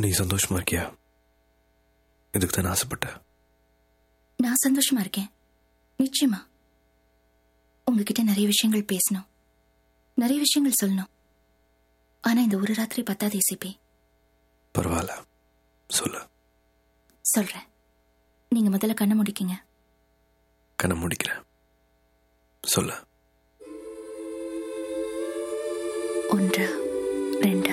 நீ சந்தோஷமா இருக்கியா இதுக்கு தான் ஆசைப்பட்ட நான் சந்தோஷமா இருக்கேன் நிச்சயமா உங்ககிட்ட நிறைய விஷயங்கள் பேசணும் நிறைய விஷயங்கள் சொல்லணும் ஆனா இந்த ஒரு ராத்திரி பத்தாது ஏசிபி பரவாயில்ல சொல்லு சொல்றேன் நீங்க முதல்ல கண்ணை முடிக்கீங்க கண்ணை முடிக்கிறேன் சொல்லு ஒன்று ரெண்டு